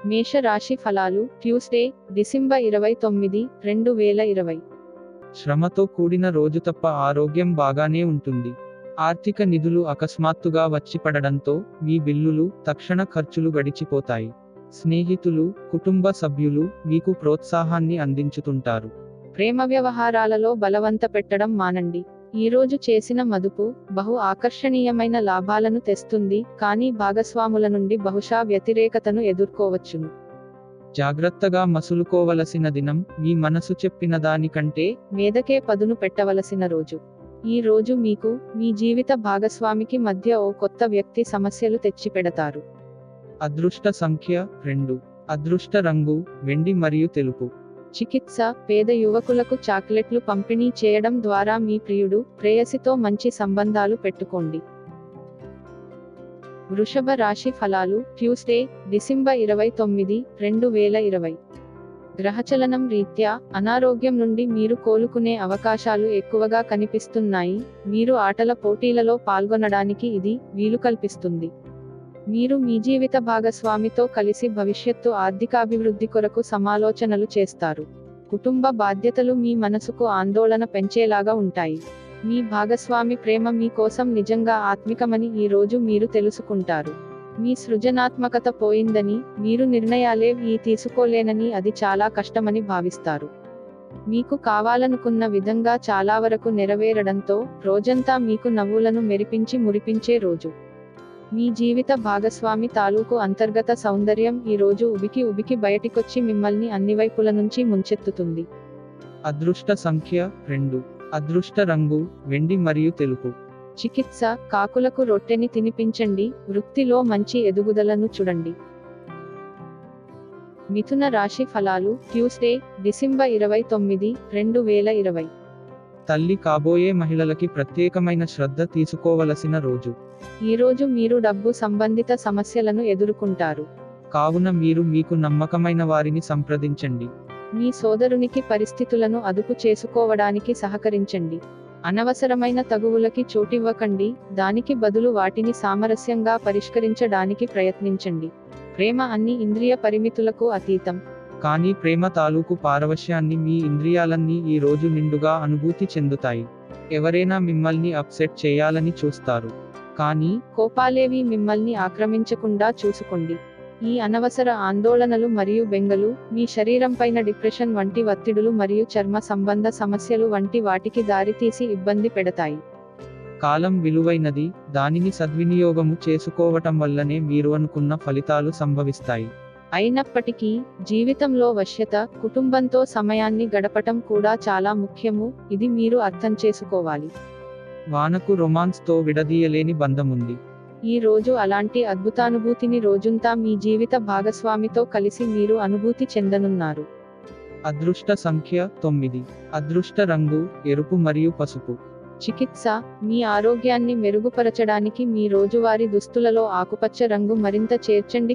మేష రాశి ఫలాలు ట్యూస్డే డిసెంబర్ ఇరవై తొమ్మిది రెండు వేల ఇరవై శ్రమతో కూడిన రోజు తప్ప ఆరోగ్యం బాగానే ఉంటుంది ఆర్థిక నిధులు అకస్మాత్తుగా వచ్చి పడడంతో మీ బిల్లులు తక్షణ ఖర్చులు గడిచిపోతాయి స్నేహితులు కుటుంబ సభ్యులు మీకు ప్రోత్సాహాన్ని అందించుతుంటారు ప్రేమ వ్యవహారాలలో బలవంత పెట్టడం మానండి ఈ రోజు చేసిన మదుపు బహు ఆకర్షణీయమైన లాభాలను తెస్తుంది కానీ భాగస్వాముల నుండి బహుశా వ్యతిరేకతను ఎదుర్కోవచ్చును జాగ్రత్తగా మసులుకోవలసిన దినం మీ మనసు చెప్పిన దానికంటే మీదకే పదును పెట్టవలసిన రోజు ఈ రోజు మీకు మీ జీవిత భాగస్వామికి మధ్య ఓ కొత్త వ్యక్తి సమస్యలు తెచ్చిపెడతారు అదృష్ట సంఖ్య రెండు అదృష్ట రంగు వెండి మరియు తెలుపు చికిత్స పేద యువకులకు చాక్లెట్లు పంపిణీ చేయడం ద్వారా మీ ప్రియుడు ప్రేయసితో మంచి సంబంధాలు పెట్టుకోండి వృషభ రాశి ఫలాలు ట్యూస్డే డిసెంబర్ ఇరవై తొమ్మిది రెండు వేల ఇరవై గ్రహచలనం రీత్యా అనారోగ్యం నుండి మీరు కోలుకునే అవకాశాలు ఎక్కువగా కనిపిస్తున్నాయి మీరు ఆటల పోటీలలో పాల్గొనడానికి ఇది వీలు కల్పిస్తుంది మీరు మీ జీవిత భాగస్వామితో కలిసి భవిష్యత్తు ఆర్థికాభివృద్ధి కొరకు సమాలోచనలు చేస్తారు కుటుంబ బాధ్యతలు మీ మనసుకు ఆందోళన పెంచేలాగా ఉంటాయి మీ భాగస్వామి ప్రేమ మీ కోసం నిజంగా ఆత్మికమని ఈ రోజు మీరు తెలుసుకుంటారు మీ సృజనాత్మకత పోయిందని మీరు నిర్ణయాలే ఈ తీసుకోలేనని అది చాలా కష్టమని భావిస్తారు మీకు కావాలనుకున్న విధంగా చాలా వరకు నెరవేరడంతో రోజంతా మీకు నవ్వులను మెరిపించి మురిపించే రోజు మీ జీవిత భాగస్వామి తాలూకు అంతర్గత సౌందర్యం ఈ రోజు ఉబికి ఉబికి బయటికొచ్చి మిమ్మల్ని అన్ని వైపుల నుంచి ముంచెత్తుతుంది అదృష్ట సంఖ్య రెండు అదృష్ట రంగు వెండి మరియు తెలుపు చికిత్స కాకులకు రొట్టెని తినిపించండి వృత్తిలో మంచి ఎదుగుదలను చూడండి మిథున రాశి ఫలాలు ట్యూస్డే డిసెంబర్ ఇరవై తొమ్మిది రెండు వేల ఇరవై తల్లి కాబోయే మహిళలకి ప్రత్యేకమైన శ్రద్ధ తీసుకోవలసిన రోజు ఈ రోజు మీరు డబ్బు సంబంధిత సమస్యలను ఎదుర్కొంటారు కావున మీరు మీకు నమ్మకమైన వారిని సంప్రదించండి మీ సోదరునికి పరిస్థితులను అదుపు చేసుకోవడానికి సహకరించండి అనవసరమైన తగువులకి చోటివ్వకండి దానికి బదులు వాటిని సామరస్యంగా పరిష్కరించడానికి ప్రయత్నించండి ప్రేమ అన్ని ఇంద్రియ పరిమితులకు అతీతం కానీ ప్రేమ తాలూకు పారవశ్యాన్ని మీ ఇంద్రియాలన్నీ ఈ రోజు నిండుగా అనుభూతి చెందుతాయి ఎవరైనా మిమ్మల్ని అప్సెట్ చేయాలని చూస్తారు కానీ కోపాలేవి మిమ్మల్ని ఆక్రమించకుండా చూసుకోండి ఈ అనవసర ఆందోళనలు మరియు బెంగలు మీ శరీరంపైన డిప్రెషన్ వంటి ఒత్తిడులు మరియు చర్మ సంబంధ సమస్యలు వంటి వాటికి దారితీసి ఇబ్బంది పెడతాయి కాలం విలువైనది దానిని సద్వినియోగము చేసుకోవటం వల్లనే మీరు అనుకున్న ఫలితాలు సంభవిస్తాయి అయినప్పటికీ జీవితంలో వశ్యత కుటుంబంతో సమయాన్ని గడపటం కూడా చాలా ముఖ్యము ఇది మీరు అర్థం చేసుకోవాలి వానకు రొమాన్స్తో విడదీయలేని బంధముంది ఈ రోజు అలాంటి అద్భుతానుభూతిని రోజుంతా మీ జీవిత భాగస్వామితో కలిసి మీరు అనుభూతి చెందనున్నారు అదృష్ట సంఖ్య తొమ్మిది అదృష్ట రంగు ఎరుపు మరియు పసుపు చికిత్స మీ ఆరోగ్యాన్ని మెరుగుపరచడానికి మీ రోజువారీ దుస్తులలో ఆకుపచ్చ రంగు మరింత చేర్చండి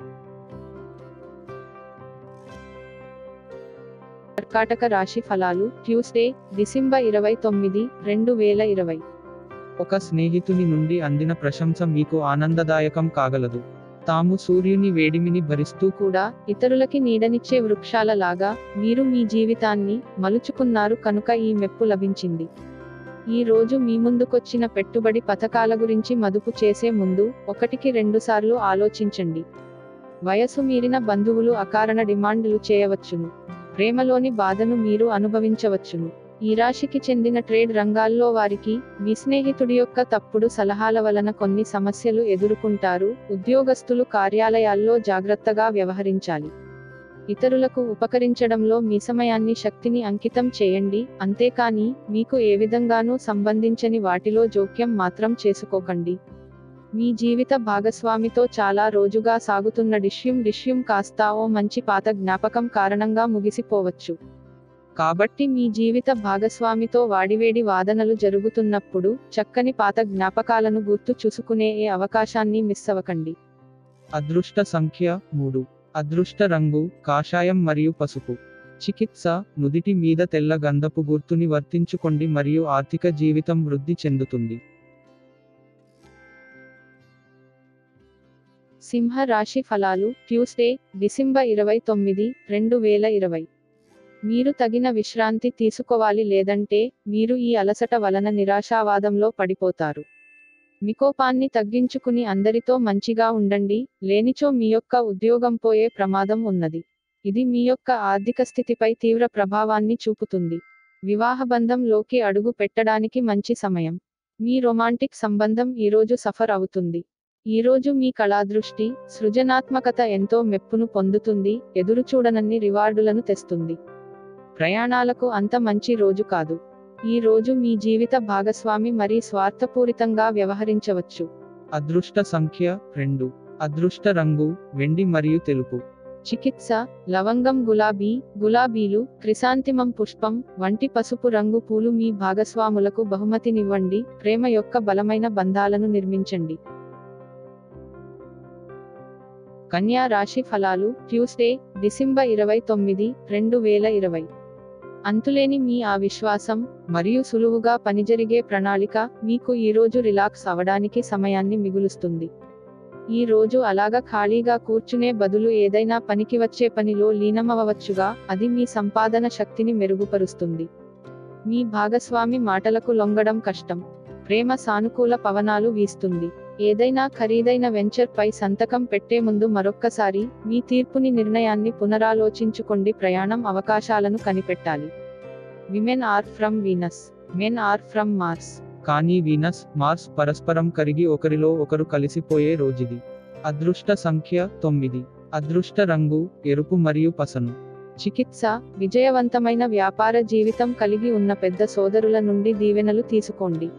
కర్కాటక రాశి ఫలాలు ట్యూస్డే డిసెంబర్ ఇరవై తొమ్మిది రెండు వేల ఇరవై ఒక స్నేహితుని నుండి అందిన ప్రశంస మీకు ఆనందదాయకం కాగలదు తాము సూర్యుని వేడిమిని భరిస్తూ కూడా ఇతరులకి నీడనిచ్చే వృక్షాల లాగా మీరు మీ జీవితాన్ని మలుచుకున్నారు కనుక ఈ మెప్పు లభించింది ఈ రోజు మీ ముందుకొచ్చిన పెట్టుబడి పథకాల గురించి మదుపు చేసే ముందు ఒకటికి రెండుసార్లు ఆలోచించండి వయసు మీరిన బంధువులు అకారణ డిమాండ్లు చేయవచ్చును ప్రేమలోని బాధను మీరు అనుభవించవచ్చును ఈ రాశికి చెందిన ట్రేడ్ రంగాల్లో వారికి మీ స్నేహితుడి యొక్క తప్పుడు సలహాల వలన కొన్ని సమస్యలు ఎదుర్కొంటారు ఉద్యోగస్తులు కార్యాలయాల్లో జాగ్రత్తగా వ్యవహరించాలి ఇతరులకు ఉపకరించడంలో మీ సమయాన్ని శక్తిని అంకితం చేయండి అంతేకాని మీకు ఏ విధంగానూ సంబంధించని వాటిలో జోక్యం మాత్రం చేసుకోకండి మీ జీవిత భాగస్వామితో చాలా రోజుగా సాగుతున్న డిష్యూం డిష్యూం కాస్తా ఓ మంచి పాత జ్ఞాపకం కారణంగా ముగిసిపోవచ్చు కాబట్టి మీ జీవిత భాగస్వామితో వాడివేడి వాదనలు జరుగుతున్నప్పుడు చక్కని పాత జ్ఞాపకాలను గుర్తు చూసుకునే ఏ అవకాశాన్ని మిస్ అవ్వకండి అదృష్ట సంఖ్య మూడు అదృష్ట రంగు కాషాయం మరియు పసుపు చికిత్స నుదిటి మీద తెల్ల గంధపు గుర్తుని వర్తించుకోండి మరియు ఆర్థిక జీవితం వృద్ధి చెందుతుంది సింహ రాశి ఫలాలు ట్యూస్డే డిసెంబర్ ఇరవై తొమ్మిది రెండు వేల ఇరవై మీరు తగిన విశ్రాంతి తీసుకోవాలి లేదంటే మీరు ఈ అలసట వలన నిరాశావాదంలో పడిపోతారు మికోపాన్ని తగ్గించుకుని అందరితో మంచిగా ఉండండి లేనిచో మీ యొక్క ఉద్యోగం పోయే ప్రమాదం ఉన్నది ఇది మీ యొక్క ఆర్థిక స్థితిపై తీవ్ర ప్రభావాన్ని చూపుతుంది వివాహ బంధంలోకి అడుగు పెట్టడానికి మంచి సమయం మీ రొమాంటిక్ సంబంధం ఈరోజు సఫర్ అవుతుంది ఈరోజు మీ కళాదృష్టి సృజనాత్మకత ఎంతో మెప్పును పొందుతుంది ఎదురుచూడనన్ని రివార్డులను తెస్తుంది ప్రయాణాలకు అంత మంచి రోజు కాదు ఈ రోజు మీ జీవిత భాగస్వామి మరీ స్వార్థపూరితంగా వ్యవహరించవచ్చు అదృష్ట సంఖ్య రెండు అదృష్ట రంగు వెండి మరియు తెలుపు చికిత్స లవంగం గులాబీ గులాబీలు క్రిసాంతిమం పుష్పం వంటి పసుపు రంగు పూలు మీ భాగస్వాములకు బహుమతినివ్వండి ప్రేమ యొక్క బలమైన బంధాలను నిర్మించండి కన్యా రాశి ఫలాలు ట్యూస్డే డిసెంబర్ ఇరవై తొమ్మిది రెండు వేల ఇరవై అంతులేని మీ ఆ విశ్వాసం మరియు సులువుగా పనిజరిగే ప్రణాళిక మీకు ఈరోజు రిలాక్స్ అవడానికి సమయాన్ని మిగులుస్తుంది ఈ రోజు అలాగ ఖాళీగా కూర్చునే బదులు ఏదైనా పనికి వచ్చే పనిలో లీనమవవచ్చుగా అది మీ సంపాదన శక్తిని మెరుగుపరుస్తుంది మీ భాగస్వామి మాటలకు లొంగడం కష్టం ప్రేమ సానుకూల పవనాలు వీస్తుంది ఏదైనా ఖరీదైన వెంచర్ పై సంతకం పెట్టే ముందు మరొక్కసారి మీ తీర్పుని నిర్ణయాన్ని పునరాలోచించుకోండి ప్రయాణం అవకాశాలను కనిపెట్టాలి women are from Venus men are from Mars కానీ వీనస్ మార్స్ పరస్పరం కరిగి ఒకరిలో ఒకరు కలిసిపోయే రోజుది అదృష్ట సంఖ్య తొమ్మిది అదృష్ట రంగు ఎరుపు మరియు పసను చికిత్స విజయవంతమైన వ్యాపార జీవితం కలిగి ఉన్న పెద్ద సోదరుల నుండి దీవెనలు తీసుకోండి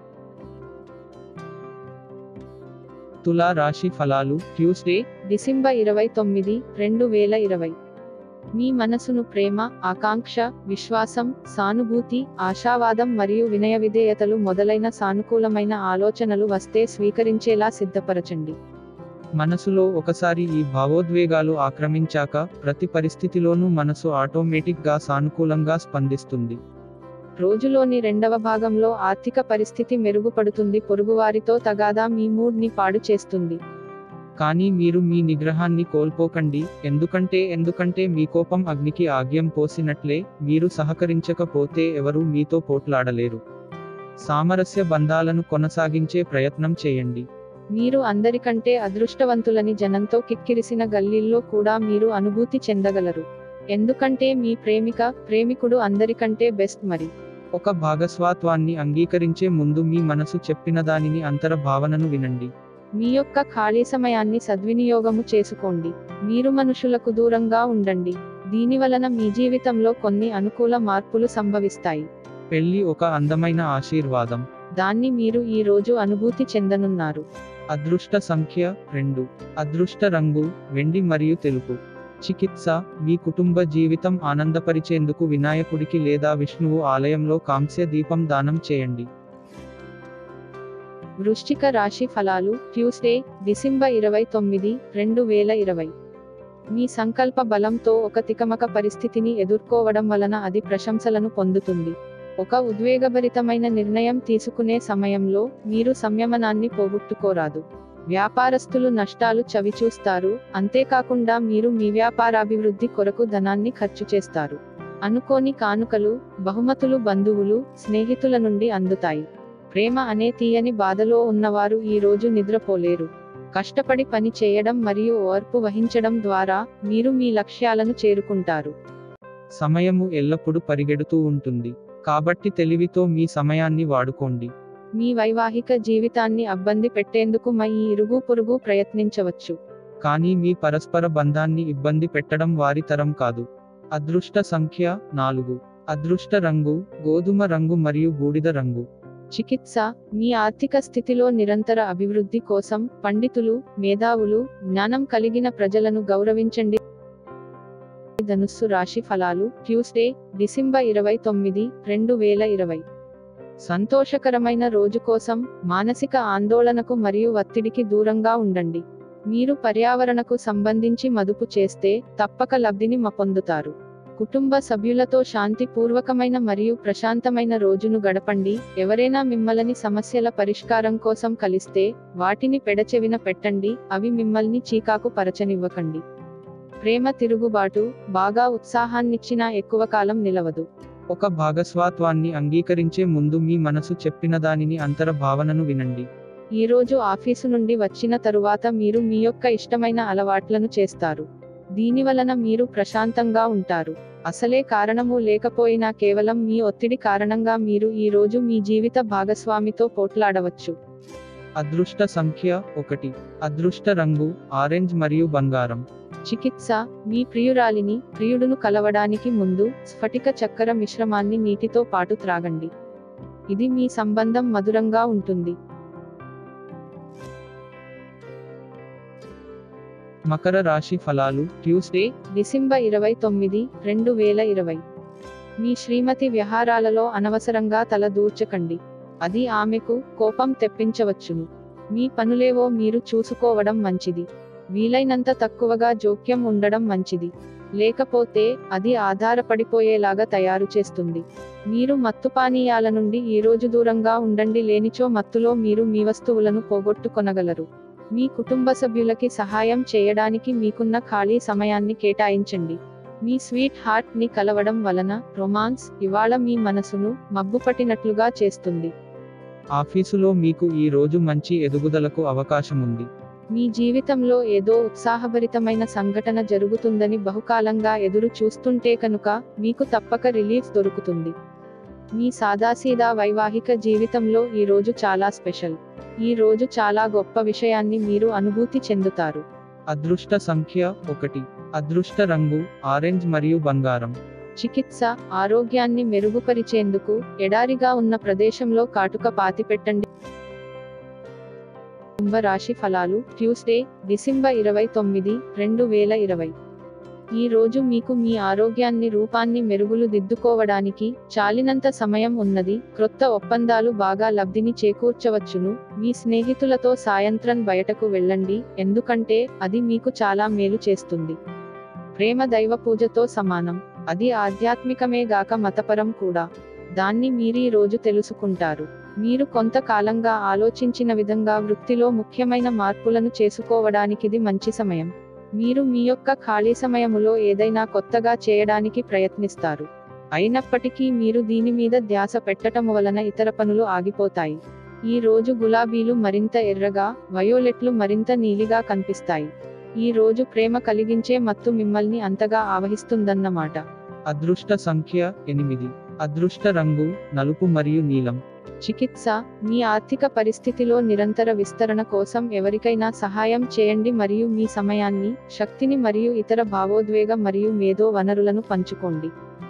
తులా రాశి ఫలాలు ట్యూస్డే డిసెంబర్ ఇరవై తొమ్మిది రెండు వేల ఇరవై మీ మనసును ప్రేమ ఆకాంక్ష విశ్వాసం సానుభూతి ఆశావాదం మరియు వినయ విధేయతలు మొదలైన సానుకూలమైన ఆలోచనలు వస్తే స్వీకరించేలా సిద్ధపరచండి మనసులో ఒకసారి ఈ భావోద్వేగాలు ఆక్రమించాక ప్రతి పరిస్థితిలోనూ మనసు ఆటోమేటిక్ గా సానుకూలంగా స్పందిస్తుంది రోజులోని రెండవ భాగంలో ఆర్థిక పరిస్థితి మెరుగుపడుతుంది పొరుగువారితో తగాదా మీ మూడ్ ని పాడు చేస్తుంది కానీ మీరు మీ నిగ్రహాన్ని కోల్పోకండి ఎందుకంటే ఎందుకంటే మీ కోపం అగ్నికి ఆగ్యం పోసినట్లే మీరు సహకరించకపోతే ఎవరూ మీతో పోట్లాడలేరు సామరస్య బంధాలను కొనసాగించే ప్రయత్నం చేయండి మీరు అందరికంటే అదృష్టవంతులని జనంతో కిక్కిరిసిన గల్లీల్లో కూడా మీరు అనుభూతి చెందగలరు ఎందుకంటే మీ ప్రేమిక ప్రేమికుడు అందరికంటే బెస్ట్ మరి ఒక భాగస్వాత్వాన్ని అంగీకరించే ముందు మీ మనసు చెప్పిన దానిని అంతర భావనను వినండి మీ యొక్క ఖాళీ సమయాన్ని సద్వినియోగము చేసుకోండి మీరు మనుషులకు దూరంగా ఉండండి దీనివలన మీ జీవితంలో కొన్ని అనుకూల మార్పులు సంభవిస్తాయి పెళ్లి ఒక అందమైన ఆశీర్వాదం దాన్ని మీరు ఈ రోజు అనుభూతి చెందనున్నారు అదృష్ట సంఖ్య రెండు అదృష్ట రంగు వెండి మరియు తెలుపు చికిత్స మీ కుటుంబ జీవితం ఆనందపరిచేందుకు వినాయకుడికి లేదా విష్ణువు ఆలయంలో కాంస్య దీపం దానం చేయండి వృశ్చిక రాశి ఫలాలు ట్యూస్డే డిసెంబర్ ఇరవై తొమ్మిది రెండు వేల ఇరవై మీ సంకల్ప బలంతో ఒక తికమక పరిస్థితిని ఎదుర్కోవడం వలన అది ప్రశంసలను పొందుతుంది ఒక ఉద్వేగభరితమైన నిర్ణయం తీసుకునే సమయంలో మీరు సంయమనాన్ని పోగొట్టుకోరాదు వ్యాపారస్తులు నష్టాలు చవిచూస్తారు అంతేకాకుండా మీరు మీ వ్యాపారాభివృద్ధి కొరకు ధనాన్ని ఖర్చు చేస్తారు అనుకోని కానుకలు బహుమతులు బంధువులు స్నేహితుల నుండి అందుతాయి ప్రేమ అనే తీయని బాధలో ఉన్నవారు ఈ రోజు నిద్రపోలేరు కష్టపడి పని చేయడం మరియు ఓర్పు వహించడం ద్వారా మీరు మీ లక్ష్యాలను చేరుకుంటారు సమయము ఎల్లప్పుడూ పరిగెడుతూ ఉంటుంది కాబట్టి తెలివితో మీ సమయాన్ని వాడుకోండి మీ వైవాహిక జీవితాన్ని అబ్బంది పెట్టేందుకు మీ ఇరుగు పొరుగు ప్రయత్నించవచ్చు కానీ మీ పరస్పర బంధాన్ని ఇబ్బంది పెట్టడం వారి తరం కాదు అదృష్ట సంఖ్య నాలుగు అదృష్ట రంగు గోధుమ రంగు మరియు బూడిద రంగు చికిత్స మీ ఆర్థిక స్థితిలో నిరంతర అభివృద్ధి కోసం పండితులు మేధావులు జ్ఞానం కలిగిన ప్రజలను గౌరవించండి ధనుస్సు రాశి ఫలాలు ట్యూస్డే డిసెంబర్ ఇరవై తొమ్మిది రెండు వేల ఇరవై సంతోషకరమైన రోజు కోసం మానసిక ఆందోళనకు మరియు ఒత్తిడికి దూరంగా ఉండండి మీరు పర్యావరణకు సంబంధించి మదుపు చేస్తే తప్పక లబ్ధిని మ పొందుతారు కుటుంబ సభ్యులతో శాంతిపూర్వకమైన మరియు ప్రశాంతమైన రోజును గడపండి ఎవరైనా మిమ్మల్ని సమస్యల పరిష్కారం కోసం కలిస్తే వాటిని పెడచెవిన పెట్టండి అవి మిమ్మల్ని చీకాకు పరచనివ్వకండి ప్రేమ తిరుగుబాటు బాగా ఉత్సాహాన్నిచ్చినా ఎక్కువ కాలం నిలవదు ఒక భాగస్వాత్వాన్ని అంగీకరించే ముందు మీ మనసు చెప్పిన దానిని అంతర భావనను వినండి ఈ రోజు ఆఫీసు నుండి వచ్చిన తరువాత మీరు మీ యొక్క ఇష్టమైన అలవాట్లను చేస్తారు దీనివలన మీరు ప్రశాంతంగా ఉంటారు అసలే కారణము లేకపోయినా కేవలం మీ ఒత్తిడి కారణంగా మీరు ఈ రోజు మీ జీవిత భాగస్వామితో పోట్లాడవచ్చు అదృష్ట సంఖ్య ఒకటి అదృష్ట రంగు ఆరెంజ్ మరియు బంగారం చికిత్స మీ ప్రియురాలిని ప్రియుడును కలవడానికి ముందు స్ఫటిక చక్కెర మిశ్రమాన్ని నీటితో పాటు త్రాగండి ఇది మీ సంబంధం మధురంగా ఉంటుంది మకర రాశి ఫలాలు ట్యూస్డే డిసెంబర్ ఇరవై తొమ్మిది రెండు వేల ఇరవై మీ శ్రీమతి వ్యవహారాలలో అనవసరంగా తల దూర్చకండి అది ఆమెకు కోపం తెప్పించవచ్చును మీ పనులేవో మీరు చూసుకోవడం మంచిది వీలైనంత తక్కువగా జోక్యం ఉండడం మంచిది లేకపోతే అది ఆధారపడిపోయేలాగా తయారు చేస్తుంది మీరు మత్తు పానీయాల నుండి ఈ రోజు దూరంగా ఉండండి లేనిచో మత్తులో మీరు మీ వస్తువులను పోగొట్టుకొనగలరు మీ కుటుంబ సభ్యులకి సహాయం చేయడానికి మీకున్న ఖాళీ సమయాన్ని కేటాయించండి మీ స్వీట్ హార్ట్ ని కలవడం వలన రొమాన్స్ ఇవాళ మీ మనసును మబ్బుపట్టినట్లుగా చేస్తుంది ఆఫీసులో మీకు ఈ రోజు మంచి ఎదుగుదలకు అవకాశం ఉంది మీ జీవితంలో ఏదో ఉత్సాహభరితమైన సంఘటన జరుగుతుందని బహుకాలంగా ఎదురు చూస్తుంటే కనుక మీకు తప్పక రిలీఫ్ దొరుకుతుంది మీ సాదాసీదా వైవాహిక జీవితంలో ఈ రోజు చాలా స్పెషల్ ఈ రోజు చాలా గొప్ప విషయాన్ని మీరు అనుభూతి చెందుతారు అదృష్ట సంఖ్య ఒకటి అదృష్ట రంగు ఆరెంజ్ మరియు బంగారం చికిత్స ఆరోగ్యాన్ని మెరుగుపరిచేందుకు ఎడారిగా ఉన్న ప్రదేశంలో కాటుక పాతిపెట్టండి కుంభ రాశి ఫలాలు ట్యూస్డే డిసెంబర్ ఇరవై తొమ్మిది రెండు వేల ఇరవై ఈ రోజు మీకు మీ ఆరోగ్యాన్ని రూపాన్ని మెరుగులు దిద్దుకోవడానికి చాలినంత సమయం ఉన్నది క్రొత్త ఒప్పందాలు బాగా లబ్ధిని చేకూర్చవచ్చును మీ స్నేహితులతో సాయంత్రం బయటకు వెళ్ళండి ఎందుకంటే అది మీకు చాలా మేలు చేస్తుంది ప్రేమ దైవ పూజతో సమానం అది ఆధ్యాత్మికమే గాక మతపరం కూడా దాన్ని మీరీ రోజు తెలుసుకుంటారు మీరు కొంతకాలంగా ఆలోచించిన విధంగా వృత్తిలో ముఖ్యమైన మార్పులను చేసుకోవడానికిది మంచి సమయం మీరు మీ యొక్క ఖాళీ సమయములో ఏదైనా కొత్తగా చేయడానికి ప్రయత్నిస్తారు అయినప్పటికీ మీరు దీని మీద ధ్యాస పెట్టటం వలన ఇతర పనులు ఆగిపోతాయి ఈ రోజు గులాబీలు మరింత ఎర్రగా వయోలెట్లు మరింత నీలిగా కనిపిస్తాయి ఈ రోజు ప్రేమ కలిగించే మత్తు మిమ్మల్ని అంతగా ఆవహిస్తుందన్నమాట అదృష్ట సంఖ్య ఎనిమిది అదృష్ట రంగు నలుపు మరియు నీలం చికిత్స మీ ఆర్థిక పరిస్థితిలో నిరంతర విస్తరణ కోసం ఎవరికైనా సహాయం చేయండి మరియు మీ సమయాన్ని శక్తిని మరియు ఇతర భావోద్వేగ మరియు మేధో వనరులను పంచుకోండి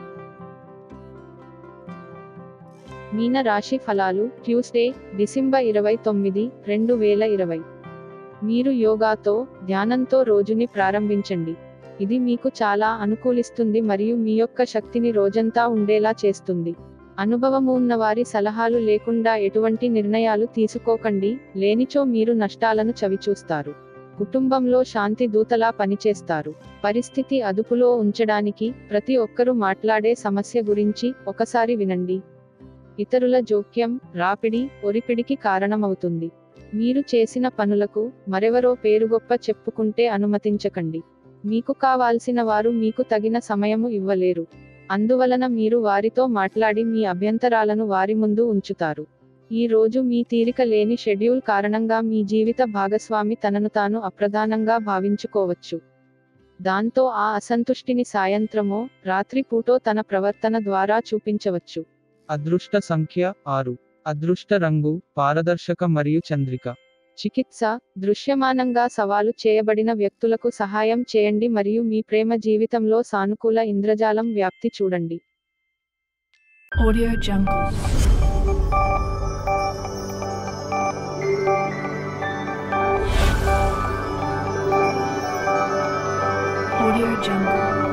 మీన రాశి ఫలాలు ట్యూస్డే డిసెంబర్ ఇరవై తొమ్మిది రెండు వేల ఇరవై మీరు యోగాతో ధ్యానంతో రోజుని ప్రారంభించండి ఇది మీకు చాలా అనుకూలిస్తుంది మరియు మీ యొక్క శక్తిని రోజంతా ఉండేలా చేస్తుంది అనుభవము ఉన్నవారి సలహాలు లేకుండా ఎటువంటి నిర్ణయాలు తీసుకోకండి లేనిచో మీరు నష్టాలను చవిచూస్తారు కుటుంబంలో శాంతి దూతలా పనిచేస్తారు పరిస్థితి అదుపులో ఉంచడానికి ప్రతి ఒక్కరూ మాట్లాడే సమస్య గురించి ఒకసారి వినండి ఇతరుల జోక్యం రాపిడి ఒరిపిడికి కారణమవుతుంది మీరు చేసిన పనులకు మరెవరో పేరుగొప్ప చెప్పుకుంటే అనుమతించకండి మీకు కావాల్సిన వారు మీకు తగిన సమయము ఇవ్వలేరు అందువలన మీరు వారితో మాట్లాడి మీ అభ్యంతరాలను వారి ముందు ఉంచుతారు ఈ రోజు మీ తీరిక లేని షెడ్యూల్ కారణంగా మీ జీవిత భాగస్వామి తనను తాను అప్రధానంగా భావించుకోవచ్చు దాంతో ఆ అసంతుష్టిని సాయంత్రమో రాత్రి పూటో తన ప్రవర్తన ద్వారా చూపించవచ్చు అదృష్ట సంఖ్య ఆరు అదృష్ట రంగు పారదర్శక మరియు చంద్రిక చికిత్స దృశ్యమానంగా సవాలు చేయబడిన వ్యక్తులకు సహాయం చేయండి మరియు మీ ప్రేమ జీవితంలో సానుకూల ఇంద్రజాలం వ్యాప్తి చూడండి Audio Jungle. Audio Jungle.